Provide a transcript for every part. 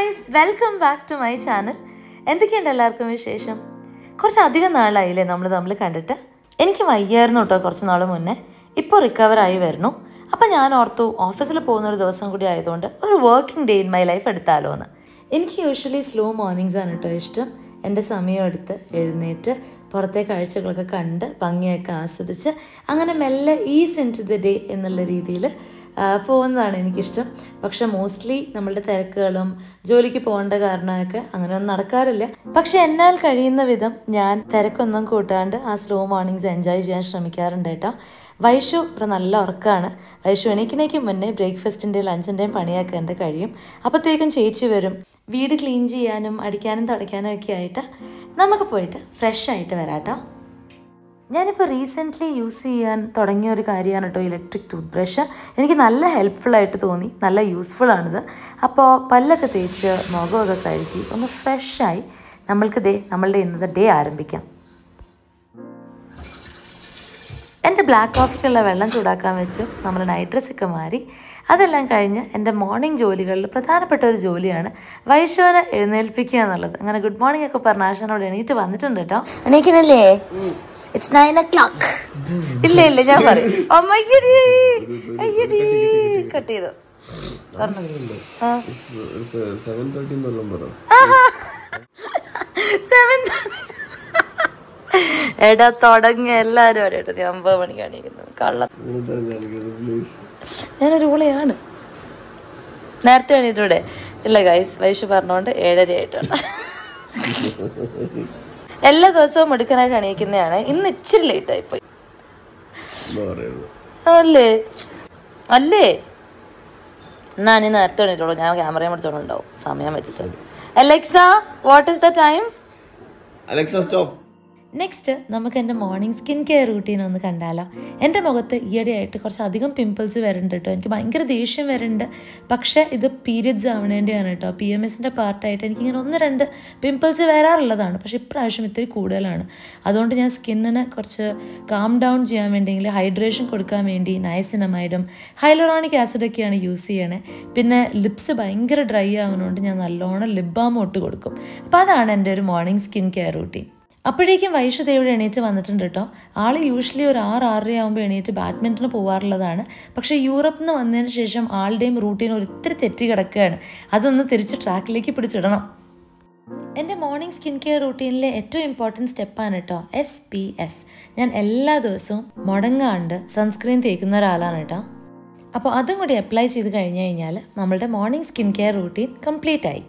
Guys welcome back to my channel എന്തൊക്കെയുണ്ട് എല്ലാവർക്കും വിശേഷം കുറച്ചധികം നാളായില്ലേ നമ്മൾ തമ്മിൽ കണ്ടിട്ട് എനിക്ക് വയ്യായിരുന്നു കേട്ടോ കുറച്ച് നാൾ മുന്നേ ഇപ്പോൾ റിക്കവർ ആയി വരുന്നു അപ്പം ഞാൻ ഓർത്തു ഓഫീസിൽ പോകുന്ന ഒരു ദിവസം കൂടി ആയതുകൊണ്ട് ഒരു working day in my life എടുത്താലോ എന്ന് എനിക്ക് യൂഷ്വലി സ്ലോ മോർണിംഗ്സ് ആണ് കേട്ടോ ഇഷ്ടം എൻ്റെ സമയം എടുത്ത് എഴുന്നേറ്റ് പുറത്തെ കാഴ്ചകളൊക്കെ കണ്ട് ഭംഗിയൊക്കെ ആസ്വദിച്ച് അങ്ങനെ മെല്ലെ ease into the day എന്നുള്ള രീതിയിൽ പോകുന്നതാണ് എനിക്കിഷ്ടം പക്ഷെ മോസ്റ്റ്ലി നമ്മളുടെ തിരക്കുകളും ജോലിക്ക് പോകേണ്ട കാരണമൊക്കെ അങ്ങനെ ഒന്നും നടക്കാറില്ല പക്ഷെ എന്നാൽ കഴിയുന്ന വിധം ഞാൻ തിരക്കൊന്നും കൂട്ടാണ്ട് ആ സ്ലോ മോർണിംഗ്സ് എൻജോയ് ചെയ്യാൻ ശ്രമിക്കാറുണ്ട് കേട്ടോ വൈഷു ഒരു നല്ല ഉറക്കമാണ് വൈഷു എണീക്കണേക്ക് മുന്നേ ബ്രേക്ക്ഫാസ്റ്റിൻ്റെയും ലഞ്ചിൻ്റെയും പണിയൊക്കെ എൻ്റെ കഴിയും അപ്പോഴത്തേക്കും ചേച്ചി വരും വീട് ക്ലീൻ ചെയ്യാനും അടിക്കാനും തുടയ്ക്കാനും ഒക്കെ ആയിട്ട് നമുക്ക് പോയിട്ട് ഫ്രഷ് ആയിട്ട് വരാട്ടോ ഞാനിപ്പോൾ റീസെൻ്റ്ലി യൂസ് ചെയ്യാൻ തുടങ്ങിയ ഒരു കാര്യമാണ് കേട്ടോ ഇലക്ട്രിക് ടൂത്ത് ബ്രഷ് എനിക്ക് നല്ല ഹെൽപ്ഫുൾ ആയിട്ട് തോന്നി നല്ല യൂസ്ഫുൾ ആണിത് അപ്പോൾ പല്ലൊക്കെ തേച്ച് മുഖമൊക്കെ കഴുകി ഒന്ന് ഫ്രഷായി നമ്മൾക്ക് ദേ നമ്മളുടെ ഇന്നത്തെ ഡേ ആരംഭിക്കാം എൻ്റെ ബ്ലാക്ക് കോഫിക്കുള്ള വെള്ളം ചൂടാക്കാൻ വെച്ച് നമ്മൾ നൈറ്റ് ഡ്രസ്സൊക്കെ മാറി അതെല്ലാം കഴിഞ്ഞ് എൻ്റെ മോർണിംഗ് ജോലികളിൽ പ്രധാനപ്പെട്ട ഒരു ജോലിയാണ് വൈശോനെ എഴുന്നേൽപ്പിക്കുക എന്നുള്ളത് അങ്ങനെ ഗുഡ് മോർണിംഗ് ഒക്കെ പറഞ്ഞ ആശാനോട് എണീറ്റ് വന്നിട്ടുണ്ട് കേട്ടോ എണീക്കണല്ലേ ഇറ്റ്സ് നയൻ ഒ ക്ലോക്ക് ഇല്ല ഇല്ല ഞാൻ പറയും അമ്മയ്യടി അയ്യടി കട്ട് ചെയ്തു പറഞ്ഞു ആ സെവൻ തേർട്ടി എന്നെല്ലാം പറ സെവൻ എടാ തുടങ്ങിയ എല്ലാരും അറിയട്ടെ നീ ഒമ്പത് മണിക്കാണ് ഇരിക്കുന്നത് കള്ള ഇങ്ങനത്തെ കാണിക്കുന്നത് പ്ലീസ് ഞാനൊരു ഊളയാണ് നേരത്തെ എണീറ്റൂടെ ഇല്ല ഗൈസ് വൈഷ് പറഞ്ഞോണ്ട് ഏഴര ആയിട്ടുണ്ട് എല്ലാ ദിവസവും എടുക്കാനായിട്ട് എണീക്കുന്നതാണ് ഇന്ന് ഇച്ചിരി ലേറ്റ് ആയിപ്പോയി എന്താ പറയുന്നത് അല്ലേ അല്ലേ എന്നാ നീ നേരത്തെ എണീറ്റോളൂ ഞാൻ ക്യാമറയും പിടിച്ചോണ്ടുണ്ടാവും സമയം വെച്ചിട്ട് Alexa what is the time Alexa stop next നമുക്ക് എൻ്റെ മോർണിംഗ് സ്കിൻ കെയർ റൂട്ടീൻ ഒന്ന് കണ്ടാലോ എൻ്റെ മുഖത്ത് ഈയിടെയായിട്ട് കുറച്ച് അധികം പിമ്പിൾസ് വരുന്നുണ്ട് കേട്ടോ എനിക്ക് ഭയങ്കര ദേഷ്യം വരുന്നുണ്ട് പക്ഷേ ഇത് പീരിയഡ്സ് ആവണേൻ്റെയാണ് കേട്ടോ പി എം എസിൻ്റെ പാർട്ടായിട്ട് എനിക്കിങ്ങനെ ഒന്ന് രണ്ട് പിമ്പിൾസ് വരാറുള്ളതാണ് പക്ഷേ ഇപ്രാവശ്യം ഇത്തിരി കൂടുതലാണ് അതുകൊണ്ട് ഞാൻ സ്കിന്നിന് കുറച്ച് കാം ഡൗൺ ചെയ്യാൻ വേണ്ടിയെങ്കിൽ ഹൈഡ്രേഷൻ കൊടുക്കാൻ വേണ്ടി നയസിനമൈഡും ഹൈലോറോണിക് ആസിഡൊക്കെയാണ് യൂസ് ചെയ്യണേ പിന്നെ ലിപ്സ് ഭയങ്കര ഡ്രൈ ആവുന്നതുകൊണ്ട് ഞാൻ നല്ലോണം ലിപ് ബാം ഇട്ട് കൊടുക്കും അപ്പോൾ അതാണ് എൻ്റെ ഒരു മോർണിംഗ് സ്കിൻ കെയർ റൂട്ടീൻ അപ്പോഴേക്കും വൈഷുദേവിടെ എണീറ്റ് വന്നിട്ടുണ്ട് കേട്ടോ ആൾ യൂഷ്വലി ഒരു ആറ് ആറര ആകുമ്പോൾ എണീറ്റ് ബാഡ്മിൻ്റണ് പോകാറുള്ളതാണ് പക്ഷേ യൂറപ്പിൽ നിന്ന് വന്നതിന് ശേഷം ആളുടെയും റൂട്ടീൻ ഒരിത്തിരി തെറ്റി കിടക്കുകയാണ് അതൊന്ന് തിരിച്ച് ട്രാക്കിലേക്ക് പിടിച്ചിടണം എൻ്റെ മോർണിംഗ് സ്കിൻ കെയർ റൂട്ടീനിലെ ഏറ്റവും ഇമ്പോർട്ടൻറ്റ് സ്റ്റെപ്പാണ് കേട്ടോ എസ് പി എഫ് ഞാൻ എല്ലാ ദിവസവും മുടങ്ങാണ്ട് സൺസ്ക്രീൻ തേക്കുന്ന ഒരാളാണ് കേട്ടോ അപ്പോൾ അതും കൂടി അപ്ലൈ ചെയ്ത് കഴിഞ്ഞ് കഴിഞ്ഞാൽ നമ്മളുടെ morning skin care routine complete ആയി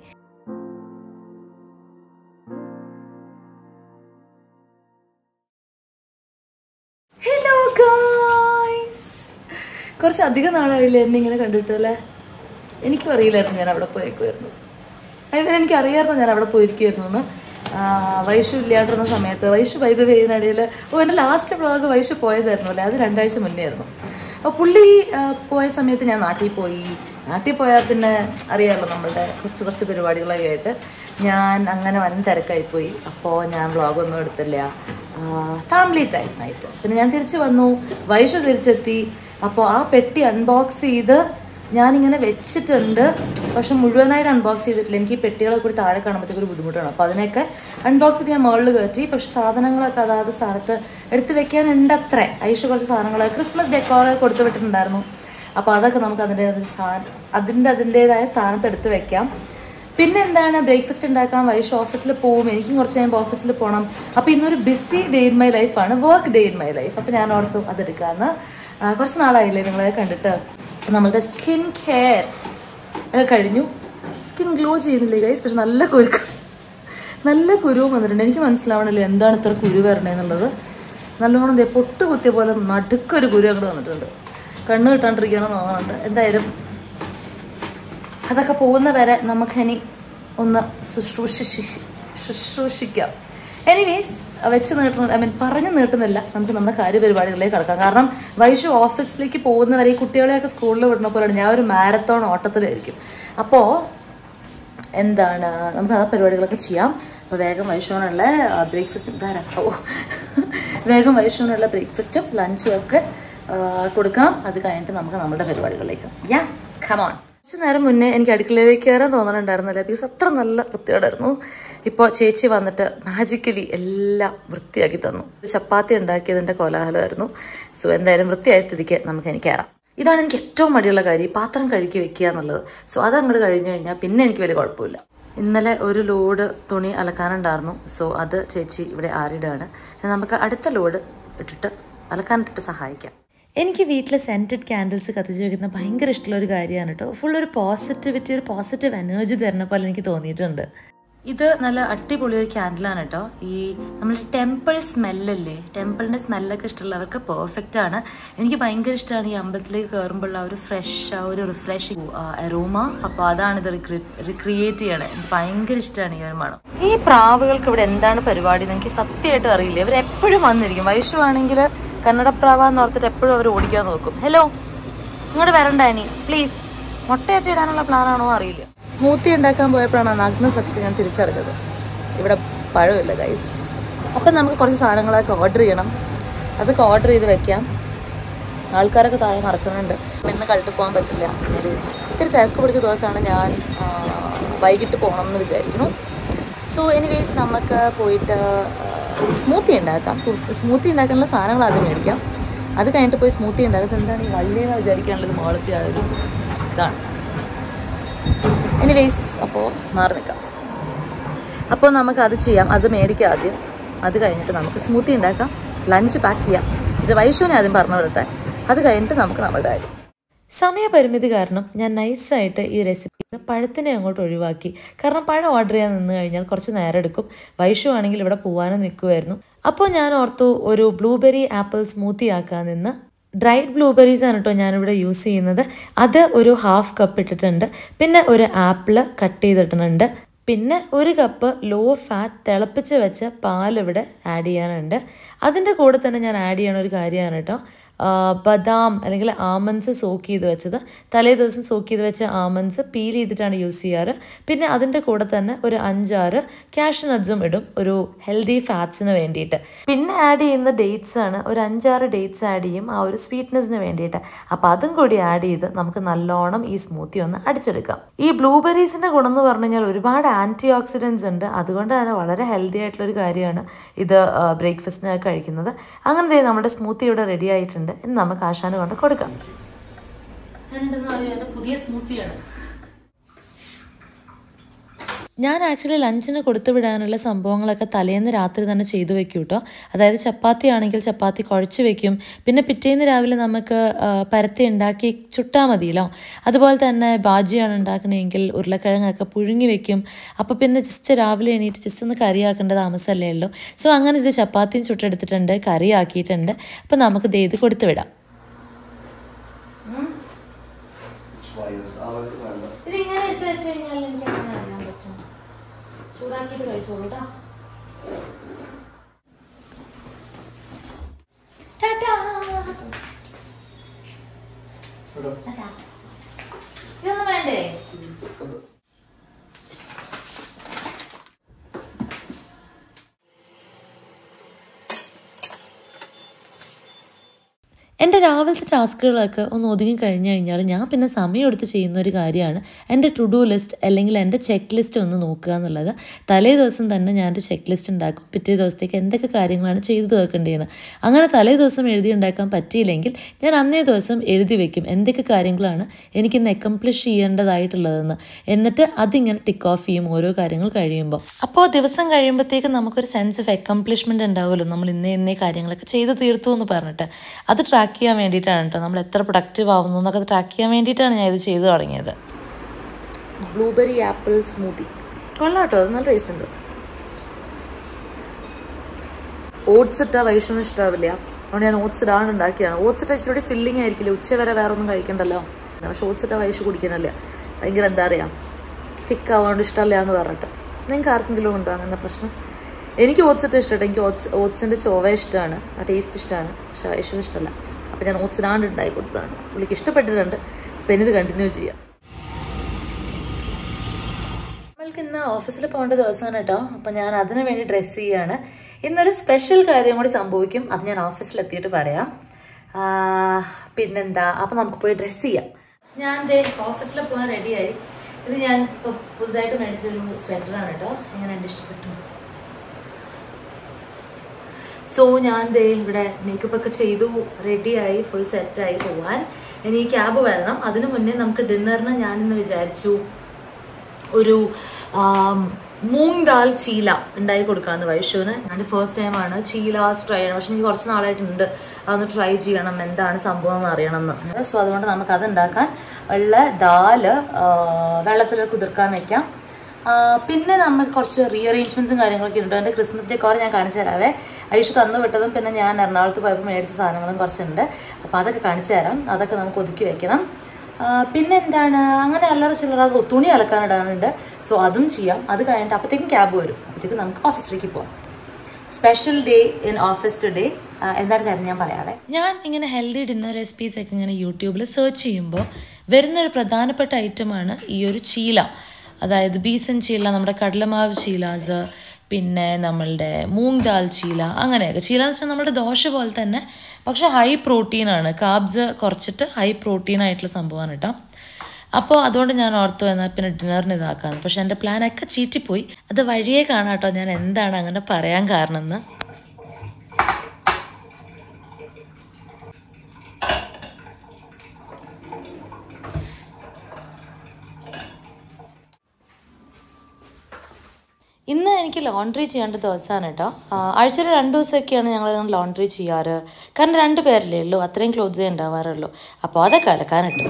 ഹലോ ഗായ്സ് കുറച്ച് അധികം നാളായില്ലേ എന്നെ ഇങ്ങനെ കണ്ടിട്ട് അല്ലേ എനിക്കും അറിയില്ലായിരുന്നു ഞാൻ അവിടെ പോയേക്കുമായിരുന്നു അതിന് എനിക്ക് അറിയാമായിരുന്നു ഞാൻ അവിടെ പോയിരിക്കുമായിരുന്നു എന്ന് വൈഷു ഇല്ലാണ്ടിരുന്ന സമയത്ത് വൈഷു വൈദ്യ ഇതിനിടയിൽ ഓ എൻ്റെ ലാസ്റ്റ് വ്ളോഗ് വൈഷു പോയതായിരുന്നു അല്ലേ അത് രണ്ടാഴ്ച മുന്നേ ആയിരുന്നു അപ്പോൾ പുള്ളി ആ, പോയ സമയത്ത് ഞാൻ നാട്ടിൽ പോയി നാട്ടിൽ പോയാൽ പിന്നെ അറിയാമല്ലോ നമ്മളുടെ കുറച്ച് കുറച്ച് പരിപാടികളൊക്കെ ആയിട്ട് ഞാൻ അങ്ങനെ വൻ തിരക്കായി പോയി അപ്പോൾ ഞാൻ വ്ളോഗൊന്നും എടുത്തില്ല ഫാമിലി ടൈം ആയിട്ട് പിന്നെ ഞാൻ തിരിച്ചു വന്നു വൈഷു തിരിച്ചെത്തി അപ്പോൾ ആ പെട്ടി അൺബോക്സ് ചെയ്ത് ഞാനിങ്ങനെ വെച്ചിട്ടുണ്ട് പക്ഷെ മുഴുവനായിട്ട് അൺബോക്സ് ചെയ്തിട്ടില്ല എനിക്ക് ഈ പെട്ടികളൊക്കെ കൂടി താഴെ കാണുമ്പോഴത്തേക്ക് ഒരു ബുദ്ധിമുട്ടാണ് അപ്പോൾ അതിനൊക്കെ അൺബോക്സ് ചെയ്ത് ഞാൻ മുകളിൽ കയറ്റി പക്ഷെ സാധനങ്ങളൊക്കെ അതാത് സ്ഥാനത്ത് എടുത്ത് വെക്കാനുണ്ട് അത്രേ ഐഷ് കുറച്ച് സാധനങ്ങൾ ക്രിസ്മസ് ഡെക്കോർ കൊടുത്തു വിട്ടിട്ടുണ്ടായിരുന്നു അപ്പോൾ അതൊക്കെ നമുക്ക് അതിൻ്റെ അതിൻ്റെ അതിൻ്റെതായ സ്ഥാനത്ത് എടുത്ത് വെക്കാം പിന്നെ എന്താണ് ബ്രേക്ക്ഫാസ്റ്റ് ഉണ്ടാക്കാൻ വൈഷ് ഓഫീസിൽ പോകും എനിക്കും കുറച്ച് കഴിയുമ്പോൾ ഓഫീസിൽ പോകണം അപ്പോൾ ഇന്നൊരു ബിസി ഡേ ഇൻ മൈ ലൈഫാണ് work day in my life അപ്പോൾ ഞാൻ ഓർത്തു അതെടുക്കാമെന്ന് ആ, കുറച്ച് നാളായില്ലേ നിങ്ങളെ കണ്ടിട്ട് നമ്മളുടെ സ്കിൻ കെയർ ഒക്കെ കഴിഞ്ഞു സ്കിൻ ഗ്ലോ ചെയ്യുന്നില്ലേ ഗൈസ് പക്ഷെ നല്ല കുരുക്ക് നല്ല കുരുവും വന്നിട്ടുണ്ട് എനിക്ക് മനസ്സിലാവണില്ല എന്താണ് ഇത്ര കുരു വരണേന്നുള്ളത് നല്ലോണം ദേ പൊട്ട് കുത്തിയ പോലെ നടുക്കൊരു കുരു അങ്ങോട്ട് വന്നിട്ടുണ്ട് കണ്ണ് കിട്ടാണ്ടിരിക്കാനെന്ന് തോന്നുന്നുണ്ട് എന്തായാലും അതൊക്കെ പോകുന്ന വരെ നമുക്കിനി ഒന്ന് ശുശ്രൂഷി ശുശ്രൂഷിക്കാം എനിവേസ് വെച്ച് നീട്ടുന്ന ഐ മീൻ പറഞ്ഞു നീട്ടുന്നില്ല നമുക്ക് നമ്മുടെ കാര്യപരിപാടികളിലേക്ക് കടക്കാം കാരണം വൈഷു ഓഫീസിലേക്ക് പോകുന്നവരെ ഈ കുട്ടികളെയൊക്കെ സ്കൂളിൽ വിടുന്ന പോലെയാണ് ഞാൻ ഒരു മാരത്തോൺ ഓട്ടത്തിലായിരിക്കും അപ്പോൾ എന്താണ് നമുക്ക് ആ പരിപാടികളൊക്കെ ചെയ്യാം അപ്പോൾ വേഗം വൈഷുവിനുള്ള ബ്രേക്ക്ഫാസ്റ്റും ധാരാ ഓ വേഗം വൈഷുവിനുള്ള ബ്രേക്ക്ഫാസ്റ്റും ലഞ്ചും ഒക്കെ ആ, കൊടുക്കാം അത് കഴിഞ്ഞിട്ട് നമുക്ക് നമ്മുടെ പരിപാടികളിലേക്ക് യാ കമോൺ കുറച്ച് നേരം മുന്നേ എനിക്ക് അടുക്കളയിലേക്ക് കയറാൻ തോന്നണുണ്ടായിരുന്നില്ല ബിക്കോസ് അത്ര നല്ല വൃത്തിയോടായിരുന്നു ഇപ്പോൾ ചേച്ചി വന്നിട്ട് മാജിക്കലി എല്ലാം വൃത്തിയാക്കി തന്നു ചപ്പാത്തി ഉണ്ടാക്കിയതിന്റെ കോലാഹലമായിരുന്നു സോ എന്തായാലും വൃത്തിയായ സ്ഥിതിക്ക് നമുക്ക് എനിക്ക് കയറാം ഇതാണ് എനിക്ക് ഏറ്റവും മടിയുള്ള കാര്യം ഈ പാത്രം കഴുകി വെക്കുക എന്നുള്ളത് സോ അത് അങ്ങോട്ട് കഴിഞ്ഞു കഴിഞ്ഞാൽ പിന്നെ എനിക്ക് വലിയ കുഴപ്പമില്ല ഇന്നലെ ഒരു ലോഡ് തുണി അലക്കാനുണ്ടായിരുന്നു സോ അത് ചേച്ചി ഇവിടെ ആരിടാണ് ഇനി നമുക്ക് അടുത്ത ലോഡ് ഇട്ടിട്ട് അലക്കാനിട്ടിട്ട് സഹായിക്കാം എനിക്ക് വീട്ടിൽ സെൻറ്റഡ് ക്യാൻഡിൽസ് കത്തിച്ച് വെക്കുന്ന ഭയങ്കര ഇഷ്ടമുള്ള ഒരു കാര്യമാണ് കേട്ടോ ഫുൾ ഒരു പോസിറ്റിവിറ്റി ഒരു പോസിറ്റീവ് എനർജി തരുന്ന പോലെ എനിക്ക് തോന്നിയിട്ടുണ്ട് ഇത് നല്ല അടിപൊളി ഒരു ക്യാൻഡിലാണ് കേട്ടോ ഈ നമ്മൾ ടെമ്പിൾ സ്മെല്ലല്ലേ ടെമ്പിളിന്റെ സ്മെല്ലൊക്കെ ഇഷ്ടമുള്ളവർക്ക് പെർഫെക്റ്റ് ആണ് എനിക്ക് ഭയങ്കര ഇഷ്ടമാണ് ഈ അമ്പലത്തിലേക്ക് കയറുമ്പോൾ ആ ഒരു ഫ്രഷ് ആ ഒരു റിഫ്രഷിങ് അരോമ അപ്പൊ അതാണ് ഇത് റിക്രിയേറ്റ് ചെയ്യണത് എനിക്ക് ഭയങ്കര ഇഷ്ടമാണ് ഈ ഒരു മണം ഈ പ്രാവുകൾക്ക് ഇവിടെ എന്താണ് പരിപാടി എന്ന് എനിക്ക് സത്യമായിട്ട് അറിയില്ല ഇവർ എപ്പോഴും വന്നിരിക്കും വൈഷു ആണെങ്കിൽ കന്നഡ പ്രാവ എന്ന് ഓർത്തിട്ട് എപ്പോഴും അവർ ഓടിക്കാൻ നോക്കും ഹലോ ഇങ്ങോട്ട് വരണ്ട ഇനി പ്ലീസ് മുട്ടയച്ച ഇടാനുള്ള പ്ലാനാണോ അറിയില്ല സ്മൂത്തി ഉണ്ടാക്കാൻ പോയപ്പോഴാണ് നഗ്നശക്തി ഞാൻ തിരിച്ചറിഞ്ഞത് ഇവിടെ പഴമില്ല ഗൈസ് അപ്പം നമുക്ക് കുറച്ച് സാധനങ്ങളൊക്കെ ഓർഡർ ചെയ്യണം അതൊക്കെ ഓർഡർ ചെയ്ത് വെക്കാം ആൾക്കാരൊക്കെ താഴെ നടക്കുന്നുണ്ട് ഇന്ന് കളിട്ട് പോകാൻ പറ്റില്ല ഒരു ഇത്തിരി തിരക്ക് പിടിച്ച ദിവസമാണ് ഞാൻ ആ, വൈകിട്ട് പോകണം എന്ന് വിചാരിക്കുന്നു സോ എനിവേസ് നമുക്ക് പോയിട്ട് സ്മൂത്തി ഉണ്ടാക്കാം സ്മൂത്തി ഉണ്ടാക്കാനുള്ള സാധനങ്ങൾ ആദ്യം മേടിക്കാം അത് കഴിഞ്ഞിട്ട് പോയി സ്മൂത്തി ഉണ്ടാക്കുന്നത് എന്താണ് ഈ വള്ളി എന്ന് വിചാരിക്കാനുള്ളത് മോളത്തെ ആ ഒരു ഇതാണ് എനിവേസ് അപ്പോൾ മാറി നിൽക്കാം അപ്പോൾ നമുക്ക് അത് ചെയ്യാം അത് മേടിക്കാം ആദ്യം അത് കഴിഞ്ഞിട്ട് നമുക്ക് സ്മൂത്തി ഉണ്ടാക്കാം ലഞ്ച് പാക്ക് ചെയ്യാം ഇത് വൈഷുവിനെ ആദ്യം പറഞ്ഞു വിടട്ടെ അത് കഴിഞ്ഞിട്ട് നമുക്ക് നമ്മളുടെ കാര്യം സമയപരിമിതി കാരണം ഞാൻ നൈസായിട്ട് ഈ റെസിപ്പി പഴത്തിനെ അങ്ങോട്ട് ഒഴിവാക്കി കാരണം പഴം ഓർഡർ ചെയ്യാൻ നിന്ന് കഴിഞ്ഞാൽ കുറച്ച് നേരം എടുക്കും വൈഷു ആണെങ്കിൽ ഇവിടെ പോകാനും നിൽക്കുമായിരുന്നു അപ്പോൾ ഞാൻ ഓർത്തു ഒരു ബ്ലൂബെറി ആപ്പിൾ സ്മൂത്തി ആക്കാൻ നിന്ന് ഡ്രൈഡ് ബ്ലൂബെറീസ് ആണ് കേട്ടോ ഞാനിവിടെ യൂസ് ചെയ്യുന്നത് അത് ഒരു ഹാഫ് കപ്പ് ഇട്ടിട്ടുണ്ട് പിന്നെ ഒരു ആപ്പിള് കട്ട് ചെയ്തിട്ടുണ്ട് പിന്നെ ഒരു കപ്പ് ലോ ഫാറ്റ് തിളപ്പിച്ച് വെച്ച പാൽ ഇവിടെ ആഡ് ചെയ്യാനുണ്ട് അതിൻ്റെ കൂടെ തന്നെ ഞാൻ ആഡ് ചെയ്യണ ഒരു കാര്യമാണ് കേട്ടോ ആ, ബദാം അല്ലെങ്കിൽ ആമൻസ് സോക്ക് ചെയ്ത് വെച്ചത് തലേ ദിവസം സോക്ക് ചെയ്ത് വെച്ച ആമൻസ് പീൽ ചെയ്തിട്ടാണ് യൂസ് ചെയ്യാറ് പിന്നെ അതിൻ്റെ കൂടെ തന്നെ ഒരു അഞ്ചാറ് ക്യാഷ് നട്ട്സും ഇടും ഒരു ഹെൽത്തി ഫാറ്റ്സിന് വേണ്ടിയിട്ട് പിന്നെ ആഡ് ചെയ്യുന്ന ഡേറ്റ്സ് ആണ് ഒരു അഞ്ചാറ് ഡേറ്റ്സ് ആഡ് ചെയ്യും ആ ഒരു സ്വീറ്റ്നെസ്സിന് വേണ്ടിയിട്ട് അപ്പോൾ അതും കൂടി ആഡ് ചെയ്ത് നമുക്ക് നല്ലോണം ഈ സ്മൂത്തി ഒന്ന് അടിച്ചെടുക്കാം ഈ ബ്ലൂബെറീസിൻ്റെ ഗുണം എന്ന് പറഞ്ഞു കഴിഞ്ഞാൽ ഒരുപാട് ആൻറ്റി ഓക്സിഡൻസ് ഉണ്ട് അതുകൊണ്ട് തന്നെ വളരെ ഹെൽത്തി ആയിട്ടുള്ള ഒരു കാര്യമാണ് ഇത് ബ്രേക്ക്ഫാസ്റ്റിന് കഴിക്കുന്നത് അങ്ങനെ ദേ നമ്മുടെ സ്മൂത്തി ഇവിടെ റെഡി ആയിട്ടുണ്ട് ഇനി നമുക്ക് ആശാന് കൊണ്ട് കൊടുക്കാം പുതിയ സ്മൂത്തിയാണ് ഞാൻ ആക്ച്വലി ലഞ്ചിന് കൊടുത്തു വിടാനുള്ള സംഭവങ്ങളൊക്കെ തലേന്ന് രാത്രി തന്നെ ചെയ്തു വെക്കും കേട്ടോ അതായത് ചപ്പാത്തി ആണെങ്കിൽ ചപ്പാത്തി കുഴച്ച് വെക്കും പിന്നെ പിറ്റേന്ന് രാവിലെ നമുക്ക് ആ, പരത്തി ഉണ്ടാക്കി ചുട്ടാൽ മതിയല്ലോ അതുപോലെ തന്നെ ബാജിയാണ് ഉണ്ടാക്കണമെങ്കിൽ ഉരുളക്കിഴങ്ങൊക്കെ പുഴുങ്ങി വെക്കും അപ്പോൾ പിന്നെ ജസ്റ്റ് രാവിലെ എണീറ്റ് ജസ്റ്റ് ഒന്ന് കറിയാക്കേണ്ട താമസമല്ലേ ഉള്ളൂ സോ അങ്ങനെ ഇത് ചപ്പാത്തിയും ചുട്ടെടുത്തിട്ടുണ്ട് കറി ആക്കിയിട്ടുണ്ട് അപ്പോൾ നമുക്ക് ഇത് ഇത് കൊടുത്തു വിടാം ഇത് ഇങ്ങനെ എടുത്ത് വെച്ച് കഴിഞ്ഞാൽ എനിക്ക് അങ്ങനെ അറിയാൻ പറ്റും ചൂടാക്കിയിട്ട് കഴിച്ചോളൂ കേട്ടോ ടാറ്റാ. ടാറ്റാ. ഇതൊന്നും വേണ്ടേ എൻ്റെ രാവിലത്തെ ടാസ്കുകളൊക്കെ ഒന്ന് ഒതുങ്ങി കഴിഞ്ഞു കഴിഞ്ഞാൽ ഞാൻ പിന്നെ സമയമെടുത്ത് ചെയ്യുന്ന ഒരു കാര്യമാണ് എൻ്റെ ടു ഡു ലിസ്റ്റ് അല്ലെങ്കിൽ എൻ്റെ ചെക്ക് ലിസ്റ്റ് ഒന്ന് നോക്കുക എന്നുള്ളത് തലേ ദിവസം തന്നെ ഞാനൊരു ചെക്ക് ലിസ്റ്റ് ഉണ്ടാക്കും പിറ്റേ ദിവസത്തേക്ക് എന്തൊക്കെ കാര്യങ്ങളാണ് ചെയ്തു തീർക്കേണ്ടതെന്ന് അങ്ങനെ തലേ ദിവസം എഴുതി ഉണ്ടാക്കാൻ പറ്റിയില്ലെങ്കിൽ ഞാൻ അന്നേ ദിവസം എഴുതി വെക്കും എന്തൊക്കെ കാര്യങ്ങളാണ് എനിക്കിന്ന് അക്കംപ്ലിഷ് ചെയ്യേണ്ടതായിട്ടുള്ളതെന്ന് എന്നിട്ട് അതിങ്ങനെ ടിക്ക് ഓഫ് ചെയ്യും ഓരോ കാര്യങ്ങൾ കഴിയുമ്പോൾ അപ്പോൾ ദിവസം കഴിയുമ്പോഴത്തേക്കും നമുക്കൊരു സെൻസ് ഓഫ് അക്കംപ്ലിഷ്മെൻ്റ് ഉണ്ടാവുമല്ലോ നമ്മൾ ഇന്നേ ഇന്നേ കാര്യങ്ങളൊക്കെ ചെയ്ത് തീർത്തു എന്ന് പറഞ്ഞിട്ട് അത് ട്രാക്ക് ചെയ്യാൻ വേണ്ടിയിട്ടാണ് കേട്ടോ നമ്മൾ എത്ര പ്രൊഡക്റ്റീവ് ആവുന്നു എന്നൊക്കെ ട്രാക്ക് ചെയ്യാൻ വേണ്ടിയിട്ടാണ് ഞാൻ ഇത് ചെയ്തു തുടങ്ങിയത് ബ്ലൂബെറി ആപ്പിൾ സ്മൂത്തി കൊള്ളാം കേട്ടോ അത് നല്ല ടേസ്റ്റ് ഉണ്ട് ഓട്സ് ഇട്ടാൽ വൈഷ്ണവ് ഇഷ്ടാവില്ല അതുകൊണ്ട് ഞാൻ ഓട്സ് ഇടാണ്ട് ഉണ്ടാക്കിയാണ് ഓട്സ് ഇട്ടാൽ ഇച്ചിരി ഫില്ലിംഗ് ആയിരിക്കില്ല ഉച്ച വരെ വേറെ ഒന്നും കഴിക്കണ്ടല്ലോ പക്ഷെ ഓട്സ് ഇട്ടാൽ വൈഷ് കുടിക്കണല്ല ഭയങ്കര എന്താ പറയുക തിക്ക് ആവാണ്ട് ഇഷ്ടമല്ല എന്ന് പറഞ്ഞിട്ട് നിങ്ങൾക്ക് ആർക്കെങ്കിലും ഉണ്ടോ അങ്ങനെ പ്രശ്നം എനിക്ക് ഓട്സ് ഇട്ട് ഇഷ്ടമാണ് എനിക്ക് ഓട്സ് ഓട്സിൻ്റെ ചോവ ഇഷ്ടമാണ് ആ ടേസ്റ്റ് ഇഷ്ടമാണ് പക്ഷെ വൈഷ്ണവ് ഇഷ്ടമല്ല അപ്പോൾ ഞാൻ ഓട്സ് ഇടാണ്ട് ഉണ്ടാക്കി കൊടുത്തതാണ് പുള്ളിക്ക് ഇഷ്ടപ്പെട്ടിട്ടുണ്ട് അപ്പം ഇനിത് കണ്ടിന്യൂ ചെയ്യാം നമ്മൾക്ക് ഇന്ന് ഓഫീസിൽ പോകേണ്ട ദിവസമാണ് കേട്ടോ അപ്പൊ ഞാൻ അതിനു വേണ്ടി ഡ്രസ്സ് ചെയ്യാണ് ഇന്നൊരു സ്പെഷ്യൽ കാര്യം കൂടി സംഭവിക്കും അത് ഞാൻ ഓഫീസിൽ എത്തിയിട്ട് പറയാം ആ, പിന്നെന്താ അപ്പൊ നമുക്ക് പോയി ഡ്രസ്സ് ചെയ്യാം ഞാൻ ദേ ഓഫീസിൽ പോകാൻ റെഡിയായി ഇത് ഞാൻ ഇപ്പോൾ പുതുതായിട്ട് മേടിച്ചൊരു സ്വെറ്ററാണ് കേട്ടോ എങ്ങനെയുണ്ട് ഇഷ്ടപ്പെട്ടു സോ ഞാൻ ദേ ഇവിടെ മേക്കപ്പ് ഒക്കെ ചെയ്തു റെഡിയായി ഫുൾ സെറ്റായി പോവാൻ ഇനി ക്യാബ് വരണം അതിനു മുന്നേ നമുക്ക് ഡിന്നറിന് ഞാൻ ഇന്ന് വിചാരിച്ചു ഒരു ആം, മൂങ് ദാൽ ചീല ഉണ്ടാക്കി കൊടുക്കാന്ന് വൈഷുവിന് ഞാൻ ഫസ്റ്റ് ടൈമാണ് ചീലാസ് ട്രൈ ചെയ്യണം പക്ഷെ എനിക്ക് കുറച്ച് നാളായിട്ടുണ്ട് അതൊന്ന് ട്രൈ ചെയ്യണം എന്താണ് സംഭവം എന്ന് അറിയണം എന്ന് സോ അതുകൊണ്ട് നമുക്ക് അത് ഉണ്ടാക്കാൻ ഉള്ള ദാല് ആ, വെള്ളത്തിൽ കുതിർക്കാൻ വെക്കാം ആ, പിന്നെ നമുക്ക് കുറച്ച് റീഅറേഞ്ച്മെന്റ്സും കാര്യങ്ങളൊക്കെ ഉണ്ട് എൻ്റെ ക്രിസ്മസ് ഡെക്കോർ ഞാൻ കാണിച്ചു തരാവേ ഐഷ് തന്നു വിട്ടതും പിന്നെ ഞാൻ എറണാകുളത്ത് പോയപ്പോൾ മേടിച്ച സാധനങ്ങളും കുറച്ചുണ്ട് അപ്പോൾ അതൊക്കെ കാണിച്ചു തരാം അതൊക്കെ നമുക്ക് ഒതുക്കി വെക്കണം ആ, പിന്നെ എന്താണ് അങ്ങനെ അല്ലറ ചില്ലറ തുണി അലക്കാനിടാനുണ്ട് സോ അതും ചെയ്യാം അത് കഴിഞ്ഞിട്ട് അപ്പോഴത്തേക്കും ക്യാബ് വരും അപ്പോഴത്തേക്കും നമുക്ക് ഓഫീസിലേക്ക് പോകാം special day in office today എന്താണ് കാര്യം ഞാൻ പറയാവേ ഞാൻ ഇങ്ങനെ ഹെൽത്തി ഡിന്നർ റെസിപ്പീസ് ഒക്കെ ഇങ്ങനെ യൂട്യൂബിൽ സെർച്ച് ചെയ്യുമ്പോൾ വരുന്നൊരു പ്രധാനപ്പെട്ട ഐറ്റമാണ് ഈ ഒരു ചീല അതായത് ബീസൻ ചീല നമ്മുടെ കടലമാവ് ചീലാസ് പിന്നെ നമ്മളുടെ മൂങ് ദാൽ ചീല അങ്ങനെയൊക്കെ ചീല എന്ന് വെച്ചാൽ നമ്മുടെ ദോശ പോലെ തന്നെ പക്ഷെ ഹൈ പ്രോട്ടീനാണ് കാബ്സ് കുറച്ചിട്ട് ഹൈ പ്രോട്ടീൻ ആയിട്ടുള്ള സംഭവമാണ് കേട്ടോ അപ്പോൾ അതുകൊണ്ട് ഞാൻ ഓർത്തു എന്നാൽ പിന്നെ ഡിന്നറിന് ഇതാക്കാന്ന് പക്ഷെ എൻ്റെ പ്ലാനൊക്കെ ചീറ്റിപ്പോയി അത് വഴിയേ കാണാം കേട്ടോ ഞാൻ എന്താണ് അങ്ങനെ പറയാൻ കാരണം എന്ന് ഇന്ന് എനിക്ക് ലോണ്ട്രി ചെയ്യേണ്ട ദിവസമാണ് കേട്ടോ ആഴ്ചയിൽ രണ്ട് ദിവസമൊക്കെയാണ് ഞങ്ങൾ ലോണ്ട്രി ചെയ്യാറ് കാരണം രണ്ട് പേരല്ലേ ഉള്ളൂ അത്രയും ക്ലോത്ത്സേ ഉണ്ടാവാറുള്ളൂ അപ്പോൾ അതൊക്കെ അലക്കാനിട്ടു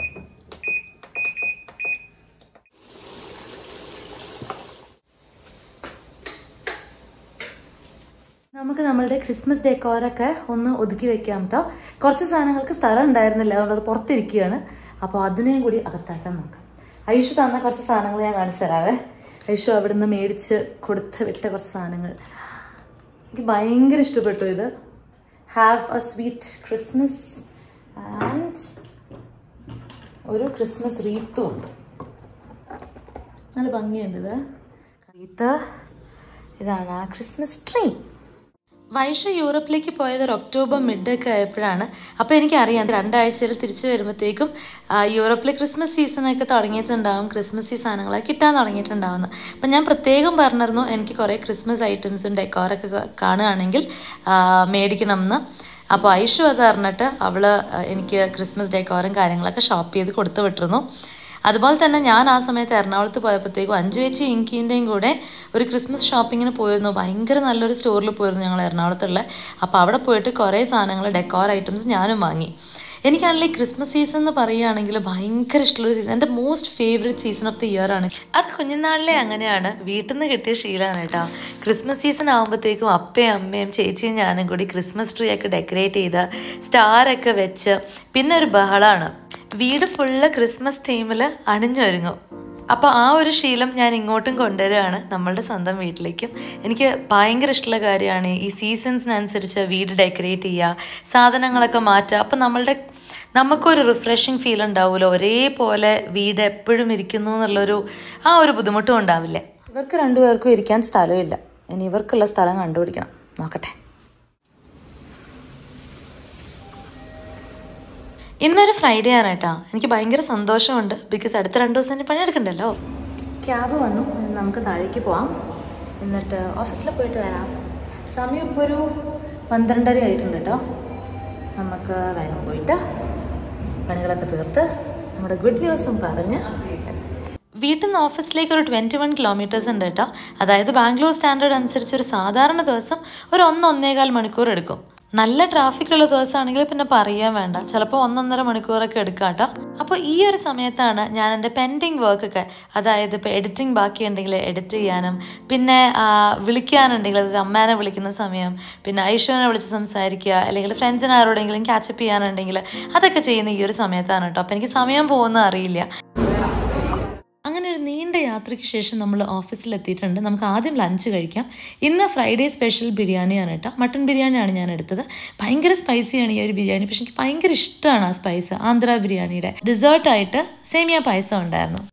നമുക്ക് നമ്മളുടെ ക്രിസ്മസ് ഡെക്കോറൊക്കെ ഒന്ന് ഒതുക്കി വെക്കാം കേട്ടോ കുറച്ച് സാധനങ്ങൾക്ക് സ്ഥലം ഉണ്ടായിരുന്നില്ല അതുകൊണ്ട് അത് പുറത്തിരിക്കുകയാണ് അപ്പോൾ അതിനെയും കൂടി അകത്താക്കാൻ നോക്കാം ഐഷു തന്ന കുറച്ച് സാധനങ്ങൾ ഞാൻ കാണിച്ചു തരാവേ ഐഷു അവിടുന്ന് മേടിച്ച് കൊടുത്ത് വിട്ട കുറച്ച് സാധനങ്ങൾ എനിക്ക് ഭയങ്കര ഇഷ്ടപ്പെട്ടു ഇത് have a sweet Christmas and ഒരു ക്രിസ്മസ് റീത്തും ഉണ്ട് നല്ല ഭംഗിയുണ്ട് ഇത് റീത്ത് ഇതാണ് ആ ക്രിസ്മസ് ട്രീ വൈഷ യൂറോപ്പിലേക്ക് പോയത് ഒരു ഒക്ടോബർ മിഡ് ഒക്കെ ആയപ്പോഴാണ് അപ്പോൾ എനിക്കറിയാം രണ്ടാഴ്ചയിൽ തിരിച്ചു വരുമ്പോഴത്തേക്കും ആ, യൂറോപ്പിലെ ക്രിസ്മസ് സീസണൊക്കെ തുടങ്ങിയിട്ടുണ്ടാവും ക്രിസ്മസ് ഈ സാധനങ്ങളൊക്കെ കിട്ടാൻ തുടങ്ങിയിട്ടുണ്ടാവുന്നു അപ്പം ഞാൻ പ്രത്യേകം പറഞ്ഞിരുന്നു എനിക്ക് കുറേ ക്രിസ്മസ് ഐറ്റംസും ഡെക്കോറൊക്കെ ക- കാണുകയാണെങ്കിൽ ആ, മേടിക്കണം എന്ന് അപ്പോൾ ഐഷു അത് അറിഞ്ഞിട്ട് അവൾ എനിക്ക് ക്രിസ്മസ് ഡെക്കോറും കാര്യങ്ങളൊക്കെ ഷോപ്പ് ചെയ്ത് കൊടുത്തു വിട്ടിരുന്നു അതുപോലെ തന്നെ ഞാൻ ആ സമയത്ത് എറണാകുളത്ത് പോയപ്പോഴത്തേക്കും അഞ്ചു ചേച്ചി ഇങ്കിൻ്റെയും കൂടെ ഒരു ക്രിസ്മസ് ഷോപ്പിങ്ങിന് പോയിരുന്നു ഭയങ്കര നല്ലൊരു സ്റ്റോറിൽ പോയിരുന്നു ഞങ്ങൾ എറണാകുളത്തുള്ള അപ്പോൾ അവിടെ പോയിട്ട് കുറേ സാധനങ്ങൾ ഡെക്കോർ ഐറ്റംസ് ഞാനും വാങ്ങി എനിക്കാണെങ്കിൽ ക്രിസ്മസ് സീസൺ എന്ന് പറയുകയാണെങ്കിൽ ഭയങ്കര ഇഷ്ടമുള്ള സീസൺ എൻ്റെ most favourite season of the year ആണ് അത് കുഞ്ഞുനാളിലെ അങ്ങനെയാണ് വീട്ടിൽ നിന്ന് കിട്ടിയ ശീലമാണ് കേട്ടോ ക്രിസ്മസ് സീസൺ ആകുമ്പോഴത്തേക്കും അപ്പയും അമ്മയും ചേച്ചിയും ഞാനും കൂടി ക്രിസ്മസ് ട്രീ ഒക്കെ ഡെക്കറേറ്റ് ചെയ്ത് സ്റ്റാറൊക്കെ വെച്ച് പിന്നെ ഒരു ബഹളമാണ് വീട് ഫുള്ള് ക്രിസ്മസ് തീമിൽ അണിഞ്ഞൊരുങ്ങും അപ്പോൾ ആ ഒരു ശീലം ഞാൻ ഇങ്ങോട്ടും കൊണ്ടുവരികയാണ് നമ്മളുടെ സ്വന്തം വീട്ടിലേക്കും എനിക്ക് ഭയങ്കര ഇഷ്ടമുള്ള കാര്യമാണ് ഈ സീസൺസിനനുസരിച്ച് വീട് ഡെക്കറേറ്റ് ചെയ്യുക സാധനങ്ങളൊക്കെ മാറ്റുക അപ്പോൾ നമ്മളുടെ നമുക്കൊരു റിഫ്രഷിങ് ഫീൽ ഉണ്ടാവുമല്ലോ ഒരേപോലെ വീട് എപ്പോഴും ഇരിക്കുന്നു എന്നുള്ളൊരു ആ ഒരു ബുദ്ധിമുട്ടും ഉണ്ടാവില്ലേ ഇവർക്ക് രണ്ടുപേർക്കും ഇരിക്കാൻ സ്ഥലമില്ല ഇനി ഇവർക്കുള്ള സ്ഥലം കണ്ടുപിടിക്കണം നോക്കട്ടെ ഇന്നൊരു ഫ്രൈഡേ ആണ് കേട്ടോ എനിക്ക് ഭയങ്കര സന്തോഷമുണ്ട് ബിക്കോസ് അടുത്ത രണ്ട് ദിവസം ഇനി പണിയെടുക്കണ്ടല്ലോ ക്യാബ് വന്നു ഇനി നമുക്ക് താഴേക്ക് പോവാം എന്നിട്ട് ഓഫീസിൽ പോയിട്ട് വരാം സമയം ഇപ്പോൾ ഒരു പന്ത്രണ്ടര ആയിട്ടുണ്ട് കേട്ടോ നമുക്ക് വേഗം പോയിട്ട് പണികളൊക്കെ തീർത്ത് നമ്മുടെ ഗുഡ് ന്യൂസും പറഞ്ഞ് വീട്ടിൽ നിന്ന് ഓഫീസിലേക്ക് ഒരു ട്വൻറ്റി വൺ കിലോമീറ്റേഴ്സ് ഉണ്ട് കേട്ടോ അതായത് ബാംഗ്ലൂർ സ്റ്റാൻഡേർഡ് അനുസരിച്ച് ഒരു സാധാരണ ദിവസം ഒരു ഒന്ന് ഒന്നേകാൽ മണിക്കൂർ എടുക്കും നല്ല ട്രാഫിക് ഉള്ള ദിവസമാണെങ്കിൽ പിന്നെ പറയാൻ വേണ്ട ചിലപ്പോൾ ഒന്നൊന്നര മണിക്കൂറൊക്കെ എടുക്കാം കേട്ടോ അപ്പോൾ ഈ ഒരു സമയത്താണ് ഞാൻ എൻ്റെ പെൻഡിങ് വർക്കൊക്കെ അതായത് ഇപ്പോൾ എഡിറ്റിംഗ് ബാക്കിയുണ്ടെങ്കിൽ എഡിറ്റ് ചെയ്യാനും പിന്നെ ആ, വിളിക്കാനുണ്ടെങ്കിൽ അതായത് അമ്മേനെ വിളിക്കുന്ന സമയം പിന്നെ ഐശ്വരനെ വിളിച്ച് സംസാരിക്കുക അല്ലെങ്കിൽ ഫ്രണ്ട്സിന് ആരോടെങ്കിലും ക്യാച്ചപ്പ് ചെയ്യാനുണ്ടെങ്കിൽ അതൊക്കെ ചെയ്യുന്ന ഈ ഒരു സമയത്താണ് കേട്ടോ അപ്പോൾ എനിക്ക് സമയം പോകുന്നത് അറിയില്ല അങ്ങനെ ഒരു നീണ്ട യാത്രയ്ക്ക് ശേഷം നമ്മൾ ഓഫീസിൽ എത്തിയിട്ടുണ്ട് നമുക്ക് ആദ്യം ലഞ്ച് കഴിക്കാം ഇന്ന് ഫ്രൈഡേ സ്പെഷ്യൽ ബിരിയാണിയാണ് കേട്ടോ മട്ടൺ ബിരിയാണിയാണ് ഞാൻ എടുത്തത് ഭയങ്കര സ്പൈസിയാണ് ഈ ഒരു ബിരിയാണി പക്ഷെ എനിക്ക് ഭയങ്കര ഇഷ്ടമാണ് ആ സ്പൈസ് ആന്ധ്ര ബിരിയാണിയുടെ ഡെസേർട്ടായിട്ട് സേമിയ പായസം ഉണ്ടായിരുന്നു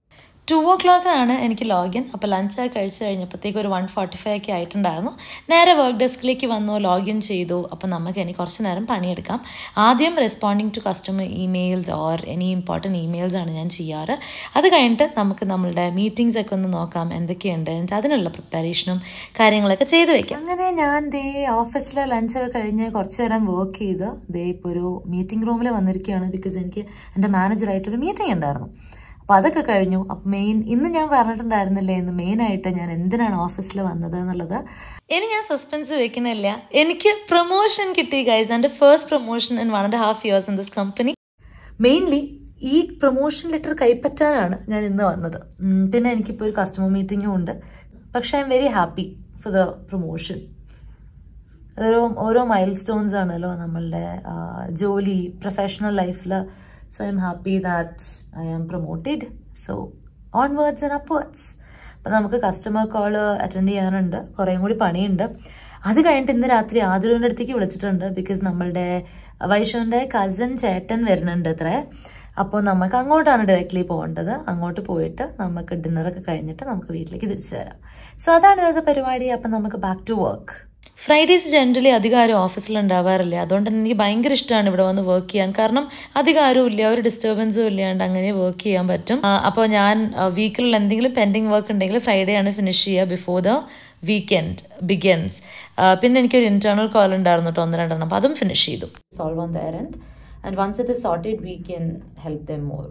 ടു ഓ ക്ലോക്കിനാണ് എനിക്ക് ലോഗിൻ അപ്പോൾ ലഞ്ചൊക്കെ കഴിച്ച് കഴിഞ്ഞപ്പോഴത്തേക്ക് ഒരു വൺ ഫോർട്ടി ഫൈവ് ഒക്കെ ആയിട്ടുണ്ടായിരുന്നു നേരെ വർക്ക് ഡെസ്കിലേക്ക് വന്നു ലോഗിൻ ചെയ്തു അപ്പോൾ നമുക്ക് ഇനി കുറച്ച് നേരം പണിയെടുക്കാം ആദ്യം responding to customer emails or any important emails ആണ് ഞാൻ ചെയ്യാറ് അത് കഴിഞ്ഞിട്ട് നമുക്ക് നമ്മളുടെ മീറ്റിംഗ്സ് ഒക്കെ ഒന്ന് നോക്കാം എന്തൊക്കെയുണ്ട് എന്നിട്ട് അതിനുള്ള പ്രിപ്പറേഷനും കാര്യങ്ങളൊക്കെ ചെയ്തു വെക്കാം അങ്ങനെ ഞാൻ ദേ ഓഫീസിലെ ലഞ്ചൊക്കെ കഴിഞ്ഞ് കുറച്ച് നേരം വർക്ക് ചെയ്ത് ദേ ഇപ്പോൾ ഒരു മീറ്റിംഗ് റൂമിൽ വന്നിരിക്കുകയാണ് ബിക്കോസ് എനിക്ക് എൻ്റെ മാനേജറായിട്ടൊരു മീറ്റിംഗ് ഉണ്ടായിരുന്നു അപ്പോൾ അതൊക്കെ കഴിഞ്ഞു അപ്പം മെയിൻ ഇന്ന് ഞാൻ പറഞ്ഞിട്ടുണ്ടായിരുന്നില്ലേ ഇന്ന് മെയിനായിട്ട് ഞാൻ എന്തിനാണ് ഓഫീസിൽ വന്നത് എന്നുള്ളത് ഇനി ഞാൻ സസ്പെൻസ് വെക്കണില്ല എനിക്ക് പ്രൊമോഷൻ കിട്ടി ഗൈസ് എൻ്റെ first promotion in one and half years in this company mainly ഈ പ്രൊമോഷൻ ലെറ്റർ കൈപ്പറ്റാനാണ് ഞാൻ ഇന്ന് വന്നത് ഉം, പിന്നെ എനിക്കിപ്പോൾ ഒരു കസ്റ്റമർ മീറ്റിംഗും ഉണ്ട് പക്ഷേ I'm very happy for the promotion ഓരോ ഓരോ മൈൽ സ്റ്റോൺസ് ആണല്ലോ നമ്മളുടെ ആ, ജോലി പ്രൊഫഷണൽ ലൈഫിൽ so I'm happy that I am promoted so onwards and upwards അപ്പം നമുക്ക് കസ്റ്റമർ കോൾ അറ്റൻഡ് ചെയ്യാനുണ്ട് കുറേയും കൂടി പണിയുണ്ട് അത് കഴിഞ്ഞിട്ട് ഇന്ന് രാത്രി ആതിരൂരിൻ്റെ അടുത്തേക്ക് വിളിച്ചിട്ടുണ്ട് ബിക്കോസ് നമ്മളുടെ വൈഷുവിൻ്റെ കസിൻ ചേട്ടൻ വരുന്നുണ്ട് അത്രേ അപ്പോൾ നമുക്ക് അങ്ങോട്ടാണ് ഡയറക്റ്റ്ലി പോകേണ്ടത് അങ്ങോട്ട് പോയിട്ട് നമുക്ക് ഡിന്നറൊക്കെ കഴിഞ്ഞിട്ട് നമുക്ക് വീട്ടിലേക്ക് തിരിച്ചു വരാം സോ അതാണ് ഇന്നത്തെ പരിപാടി അപ്പം നമുക്ക് back to work Fridays generally അധികം ആരും ഓഫീസിൽ ഉണ്ടാവാറില്ല അതുകൊണ്ട് തന്നെ എനിക്ക് ഭയങ്കര ഇഷ്ടമാണ് ഇവിടെ വന്ന് വർക്ക് ചെയ്യാൻ കാരണം അധികം ആരും ഇല്ല ഒരു ഡിസ്റ്റർബൻസും ഇല്ലാണ്ട് അങ്ങനെ വർക്ക് ചെയ്യാൻ പറ്റും അപ്പോൾ ഞാൻ വീക്കിൽ എന്തെങ്കിലും പെൻഡിങ് വർക്ക് ഉണ്ടെങ്കിൽ ഫ്രൈഡേ ആണ് ഫിനിഷ് ചെയ്യുക ബിഫോർ ദ വീക്കെൻഡ് ബിഗൻസ് പിന്നെ എനിക്കൊരു ഇന്റേണൽ കോൾ ഉണ്ടായിരുന്നു കേട്ടോ ഒന്ന് രണ്ടെണ്ണം അപ്പോൾ അതും ഫിനിഷ് ചെയ്തു solve on their end and once it is sorted we can help them more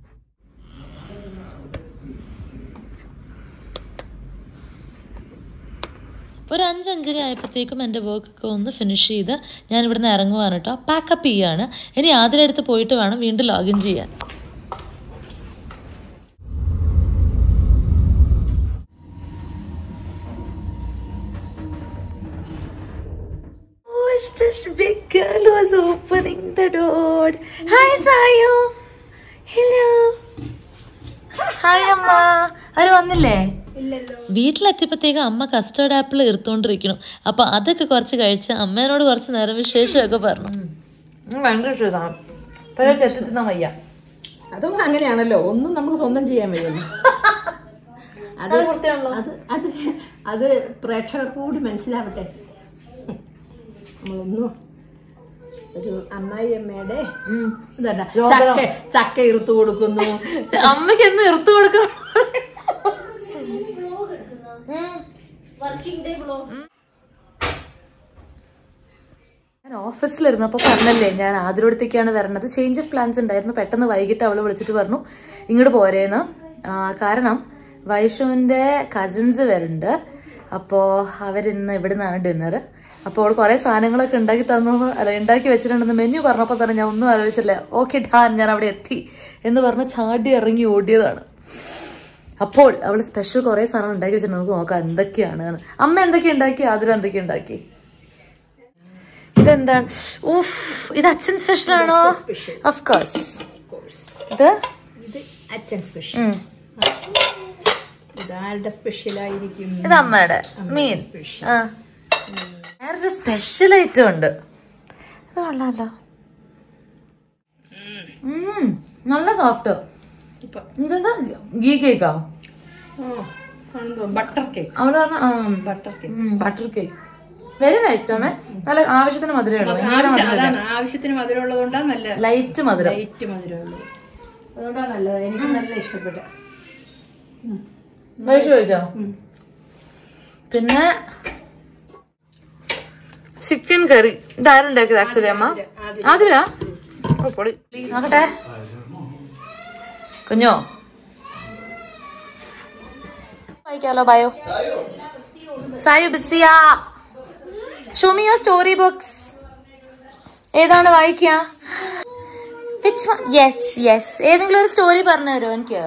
ഒരു അഞ്ച് അഞ്ചര ആയപ്പോഴത്തേക്കും എൻ്റെ വർക്കൊക്കെ ഒന്ന് ഫിനിഷ് ചെയ്ത് ഞാൻ ഇവിടുന്ന് ഇറങ്ങുവാണ് കേട്ടോ പാക്കപ്പ് ചെയ്യാണ് ഇനി ആദ്യം അടുത്ത് പോയിട്ട് വേണം വീണ്ടും ലോഗിൻ ചെയ്യാൻ Oh, this big girl was opening the door. Hi, Sayu. Hello. Hi അമ്മ അവര് വന്നില്ലേ വീട്ടിലെത്തിയപ്പോഴത്തേക്ക് അമ്മ കസ്റ്റേർഡ് ആപ്പിൾ എടുത്തോണ്ടിരിക്കണം അപ്പൊ അതൊക്കെ കുറച്ച് കഴിച്ച് അമ്മേനോട് കുറച്ച് നേരം വിശേഷമൊക്കെ പറഞ്ഞു ഭയങ്കര ഇഷ്ടമാണ് പക്ഷേ ചെത്തി വയ്യ അതും അങ്ങനെയാണല്ലോ ഒന്നും നമുക്ക് സ്വന്തം ചെയ്യാൻ വയ്യല്ലോ അത് അത് അത് അത് പ്രേക്ഷകർക്ക് കൂടി മനസ്സിലാവട്ടെ നമ്മളൊന്നും ഒരു അമ്മായി അമ്മയുടെ ഇതല്ല ചക്ക ചക്ക ഇറുത്തു കൊടുക്കുന്നു അമ്മയ്ക്ക് എന്ന് എടുത്തു കൊടുക്കണം ഞാൻ ഓഫീസിലിരുന്നപ്പോൾ പറഞ്ഞല്ലേ ഞാൻ ആതിരടുത്തേക്കാണ് വരണത് ചേഞ്ച് ഓഫ് പ്ലാൻസ് ഉണ്ടായിരുന്നു പെട്ടെന്ന് വൈകിട്ട് അവള് വിളിച്ചിട്ട് പറഞ്ഞു ഇങ്ങോട്ട് പോരേന്ന് ആ, കാരണം വൈഷുവിന്റെ കസിൻസ് വരുന്നുണ്ട് അപ്പോ അവരിന്ന് ഇവിടെ നിന്നാണ് ഡിന്നർ അപ്പോൾ അവൾ കുറെ സാധനങ്ങളൊക്കെ ഉണ്ടാക്കി തന്നു അല്ല ഉണ്ടാക്കി വെച്ചിട്ടുണ്ടെന്ന് മെനു പറഞ്ഞപ്പോൾ തന്നെ ഞാൻ ഒന്നും ആലോചിച്ചില്ല ഓക്കെ ഠാൻ ഞാൻ അവിടെ എത്തി എന്ന് പറഞ്ഞ് ചാടി ഇറങ്ങി ഓടിയതാണ് അപ്പോൾ അവൾ സ്പെഷ്യൽ കുറെ സാധനം ഉണ്ടാക്കി വെച്ചിട്ടുണ്ട് നമുക്ക് നോക്കാം എന്തൊക്കെയാണ് എന്ന്. അമ്മ എന്തൊക്കെ ഉണ്ടാക്കി ആതിര എന്തൊക്കെ ഉണ്ടാക്കി ഇതെന്താണ് ഊഫ് ഇത് അച്ഛൻ സ്പെഷ്യൽ ആണോ ഓഫ് കോഴ്സ് ഇത് ഇത് അച്ഛൻ സ്പെഷ്യൽ ഉം. ഇതാരുടെ സ്പെഷ്യൽ ആയിരിക്കും ഇത് അമ്മയുടെ മീൻ സ്പെഷ്യൽ ആ വേറൊരു സ്പെഷ്യൽ ഐറ്റം ഉണ്ട് ഇത് കൊള്ളാലോ ഉം, നല്ല സോഫ്റ്റ് ഇപ്പൊ ഇതെന്താ ഗീ കേക്കാ ബട്ടർ കേക്ക് അവള് പറഞ്ഞ butter cake butter cake very nice ടോമേ നല്ല ആവശ്യത്തിന് മധുരം ഇടണം ആവശ്യം അതാണ് ആവശ്യത്തിന് മധുരം ഉള്ളതുകൊണ്ടാണ് നല്ല ലൈറ്റ് മധുരം ലൈറ്റ് മധുരം ഉള്ളത് അതുകൊണ്ടാണ് നല്ലത് എനിക്ക് നല്ല ഇഷ്ടപ്പെട്ടു കഴിച്ചു കഴിച്ചോ പിന്നെ ചിക്കൻ കറി ഇതാരുണ്ടാക്കിയത് ആക്ച്വലി അമ്മ ആതിരാ ഓ, പൊളി നോക്കട്ടെ കുഞ്ഞോ വായിക്കാലോ ബയോ സായു ബിസിയാ show me your story books ഏതാണ് വായിക്കുക വിച്ച് വൺ യെസ് യെസ് ഏതെങ്കിലും ഒരു സ്റ്റോറി പറഞ്ഞു തരുമോ എനിക്ക്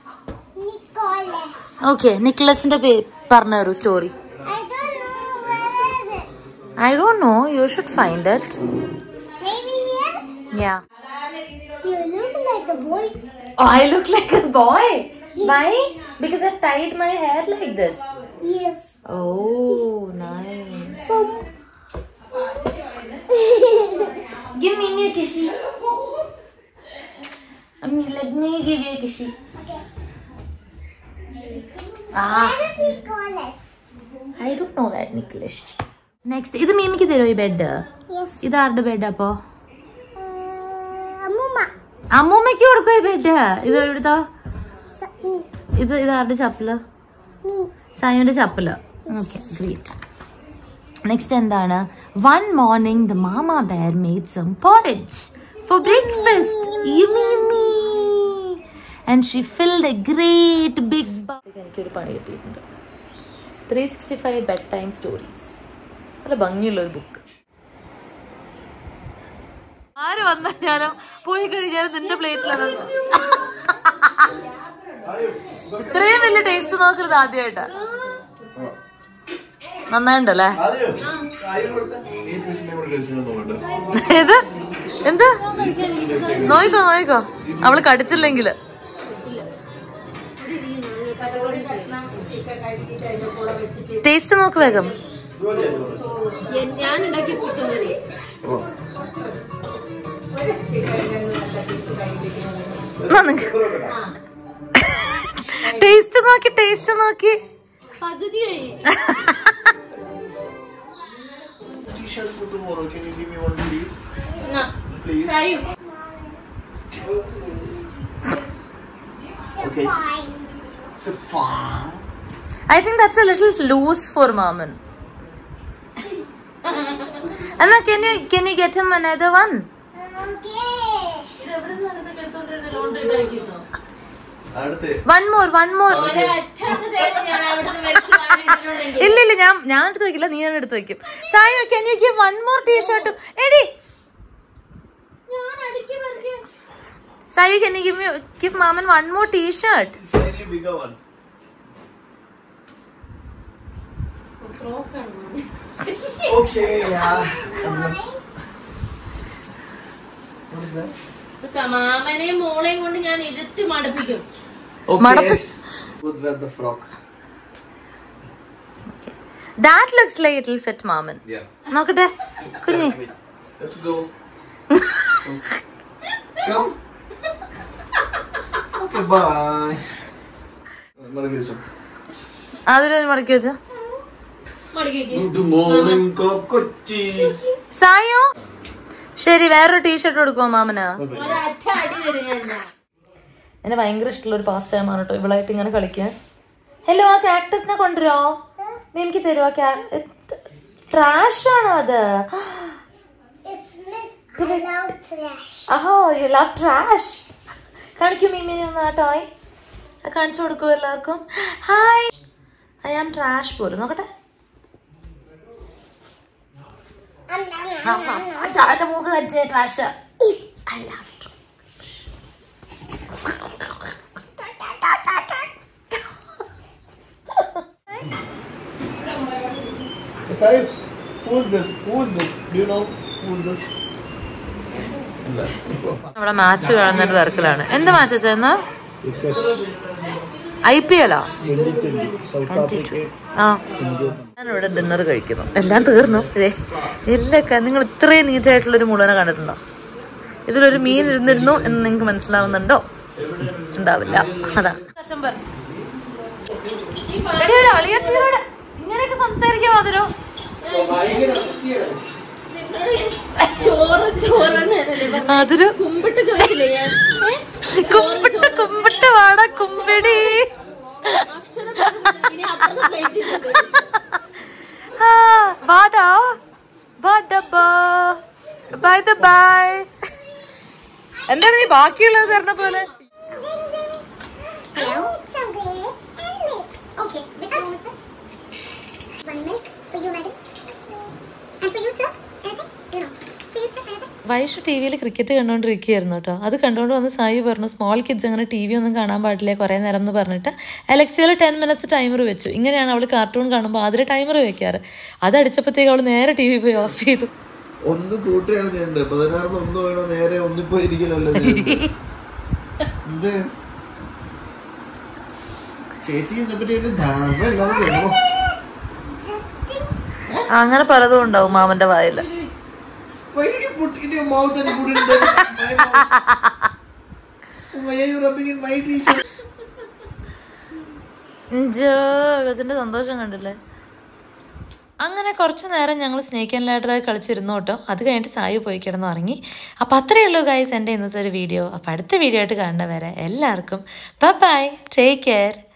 ഓക്കെ നിക്ലസിന്റെ പേര് പറഞ്ഞു തരൂ story I don't know where is it. I don't know you should find it Maybe here. Yeah You look like a boy. I look like a boy why because I tied my hair like this Yes. Oh nice Give me a kissy. I mean, let me give you a kissy. Nicholas. I don't know that Nicholas next ഇത് മീമിക്ക് തരുമോ ഈ bed Yes. ഇത് ആരുടെ bed അപ്പോ Uh, Amuma. അമ്മൂമ്മയ്ക്ക് കൊടുക്കോ ഈ bed ഇത് എവിടുത്തോ So- Me. ഇത് ഇത് ആരുടെ ചപ്പല് Me. സായുവിന്റെ ചപ്പല് ഓക്കെ ഗ്രേറ്റ് നെക്സ്റ്റ് എന്താണ് one morning the mama bear made some porridge for breakfast you me me and she filled a great big എനിക്കൊരു പണി കിട്ടിയിട്ടുണ്ട് three sixty five bedtime stories നല്ല ഭംഗിയുള്ള ഒരു ബുക്ക് ആര് വന്നാലും പോയി കഴിഞ്ഞാലും നിന്റെ പ്ലേറ്റിലാണ് ഇത്രയും വലിയ ടേസ്റ്റ് നോക്കരുത് ആദ്യമായിട്ടാ നന്നായിട്ടുണ്ടല്ലേ ഏത് എന്ത് നോയിക്കോ നോയിക്കോ അവള് കടിച്ചില്ലെങ്കില് ടേസ്റ്റ് നോക്ക് വേഗം ഞാൻ ഉണ്ടാക്കിയ ചിക്കൻ കറി ടേസ്റ്റ് നോക്കി ടേസ്റ്റ് നോക്കി പകുതിയായി T-shirt for tomorrow. Can you give me one, please? എന്നാ, Please. കഴിയും. So Okay. fine. So fun. I think that's a little loose for Maman. Anna, can you can you get him another one? Okay. ഇത് എവിടെ നിന്നാണ് ഇതൊക്കെ എടുത്തോണ്ടിരുന്നത്? laundry bag ൽ നിന്നോ? അടുത്ത് One more, one more. ഒരു അച്ഛാന്ന് തേച്ച് ഞാൻ അവിടുന്ന് വലിച്ച് വാരി ഇട്ടിട്ടുണ്ടെങ്കിൽ ഇല്ല ഇല്ല ഞാൻ ഞാൻ എടുത്ത് വെക്കില്ല നീ തന്നെ എടുത്ത് വെക്കും സായോ can you give one more ടീഷർട്ടും എടി ഞാൻ അടിക്കി പറിക്ക്. സായോ can you give me give മാമൻ one more t-shirt slightly bigger one. Frock ആണ് മോനെ. Okay, yeah. What is that? ഇപ്പൊ മാമനെയും മോളെയും കൊണ്ട് ഞാൻ ഇരുത്തി മടുപ്പിക്കും മടപ്പ്. Would wear the frock. that looks like it will fit മാമൻ Yeah. നോക്കട്ടെ കുഞ്ഞി Wait. Let's go. Come. Okay, bye. മടക്കി വെച്ചോ. അതിലൊന്ന് മടക്കി വെച്ചോ മടുക്കിക്ക് Good morning, കൊച്ചി. സായോ ശരി വേറൊരു ടീഷർട്ട് കൊടുക്കുമോ മാമന് ഒരൊറ്റ അടി തരും ഞാൻ ഇന്ന്. എന്നെ ഭയങ്കര ഇഷ്ടമുള്ള ഒരു പാസ് ടൈം ആണ് കേട്ടോ ഇവളായിട്ട് ഇങ്ങനെ കളിക്കാൻ ഹലോ ആ കാക്ടസിനെ കൊണ്ടുവരോ എനിക്ക് തരുമോ ട്രാഷ് ആണോ അത് It's Miss. I love trash. അഹോ യു ലവ് ട്രാഷ് കാണിക്കൂ മീമിനെ ഒന്ന് ആ ടോയ് കാണിച്ചു കൊടുക്കൂ എല്ലാവർക്കും ഹായ് ഐ ആം ട്രാഷ് പോലും നോക്കട്ടെ I'm down, I'm down, I'm down. അവന്റെ മൂക്ക് വെച്ചേ trash I love Sahib, who is this? Who is this? Do you know who is this? ഇല്ല. നമ്മുടെ മാച്ച് കാണുന്നതിന്റെ തിരക്കിലാണ് എന്ത് മാച്ച് വെച്ചെന്ന് ഐ പി എല്ലോ ആ ഞാനിവിടെ ഡിന്നർ കഴിക്കുന്നു എല്ലാം തീർന്നു ഇതേ എല്ലൊക്കെ നിങ്ങൾ ഇത്രയും നീറ്റായിട്ടുള്ള ഒരു മുഴുവനെ കണ്ടിട്ടുണ്ടോ ഇതിലൊരു മീൻ ഇരുന്നിരുന്നു എന്ന് നിങ്ങൾക്ക് മനസ്സിലാവുന്നുണ്ടോ ഉണ്ടാവില്ല അതാ എടി, ഒരു അളിയത്തിനോട് ഇങ്ങനെയൊക്കെ സംസാരിക്കാൻ മാതിരോ നിന്നോട് ചോറ് ചോറ് എന്നല്ലേ പറഞ്ഞത്? അതൊരു കുമ്പിട്ട് ചോദിച്ചില്ലേ ഞാൻ ഏ? കുമ്പിട്ട് കുമ്പിട്ട് വാട കുമ്പിടി അക്ഷരം പറഞ്ഞത് ഇനി അപ്പുറത്തെ പ്ലേറ്റിൽ ആ, വാടാ വാടബ്ബാ ബൈ ദ ബൈ എന്താണ് നീ ബാക്കിയുള്ളത് തരണ പോലെ Hello, some grapes and milk. Okay, which one is this? One milk for you, madam. And for you, sir? Anything? You know. For you, sir? Anything? Vaishu T വിയിൽ ക്രിക്കറ്റ് കണ്ടുകൊണ്ടിരിക്കുകയായിരുന്നു കേട്ടോ അത് കണ്ടുകൊണ്ട് വന്ന് സായി പറഞ്ഞു സ്മോൾ കിഡ്സ് അങ്ങനെ ടി വി ഒന്നും കാണാൻ പാടില്ല കുറേ നേരം എന്ന് പറഞ്ഞിട്ട് അലക്സിയയിൽ ടെൻ മിനിറ്റ്സ് ടൈമർ വെച്ചു ഇങ്ങനെയാണ് അവൾ കാർട്ടൂൺ കാണുമ്പോൾ അതിൽ ടൈമർ വെക്കാറ് അത് അടിച്ചപ്പോഴത്തേക്ക് അവൾ നേരെ ടി വി പോയി ഓഫ് ചെയ്തു ഒന്ന് കൂട്ടുകയാണ് ചെയ്യേണ്ടത് പതിനാറിന് ഒന്ന് വേണോ നേരെ ഒന്നിപ്പോ ഇരിക്കലല്ലോ ചെയ്യേണ്ടത്. എന്ത് ചേച്ചിക്ക് ഇതിനെ പറ്റി വലിയ ധാരണ ഇല്ലാതെ തോന്നുന്നു. അങ്ങനെ പലതും ഉണ്ടാവും മാമന്റെ വായിൽ Why did you put in your mouth and put it in the, my mouth? Why are you rubbing in my t-shirt? കൊച്ചിന്റെ സന്തോഷം കണ്ടില്ലേ അങ്ങനെ കുറച്ച് നേരം ഞങ്ങൾ സ്നേക്ക് ആൻഡ് ലാഡർ കളിച്ചിരുന്നു കേട്ടോ അത് കഴിഞ്ഞിട്ട് സായി പോയി കിടന്നു ഉറങ്ങി അപ്പോൾ അത്രയേ ഉള്ളൂ ഗൈസ് എൻ്റെ ഇന്നത്തെ ഒരു വീഡിയോ അപ്പോൾ അടുത്ത വീഡിയോ ആയിട്ട് കാണുന്നവരെ എല്ലാവർക്കും ബൈ ടേക്ക് കെയർ